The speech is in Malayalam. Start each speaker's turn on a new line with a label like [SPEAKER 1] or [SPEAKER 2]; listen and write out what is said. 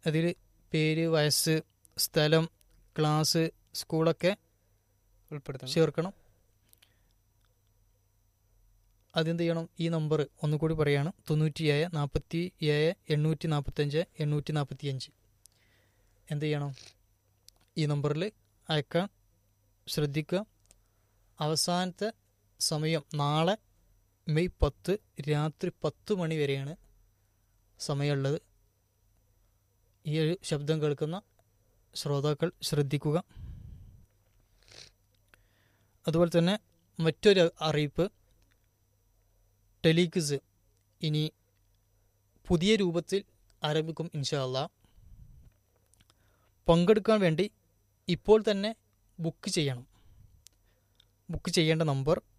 [SPEAKER 1] അതിൽ പേര് വയസ്സ് സ്ഥലം ക്ലാസ് സ്കൂളൊക്കെ
[SPEAKER 2] ഉൾപ്പെടുത്തണം
[SPEAKER 1] ചേർക്കണം അതെന്ത് ചെയ്യണം ഈ നമ്പർ ഒന്നുകൂടി പറയാണ് തൊണ്ണൂറ്റി ഏഴ് നാൽപ്പത്തി ഏഴ് എണ്ണൂറ്റി നാൽപ്പത്തഞ്ച് എണ്ണൂറ്റി നാൽപ്പത്തി അഞ്ച് എന്ത് ചെയ്യണം ഈ നമ്പറിൽ അയക്കാൻ ശ്രദ്ധിക്കുക അവസാനത്തെ സമയം നാളെ മെയ് പത്ത് രാത്രി പത്ത് മണി വരെയാണ് സമയമുള്ളത് ഈ ഒരു ശബ്ദം കേൾക്കുന്ന ശ്രോതാക്കൾ ശ്രദ്ധിക്കുക അതുപോലെ തന്നെ മറ്റൊരു അറിയിപ്പ് ടെലിക്സ് ഇനി പുതിയ രൂപത്തിൽ ആരംഭിക്കും ഇൻഷാല്ല പങ്കെടുക്കാൻ വേണ്ടി ഇപ്പോൾ തന്നെ ബുക്ക് ചെയ്യണം ബുക്ക് ചെയ്യേണ്ട നമ്പർ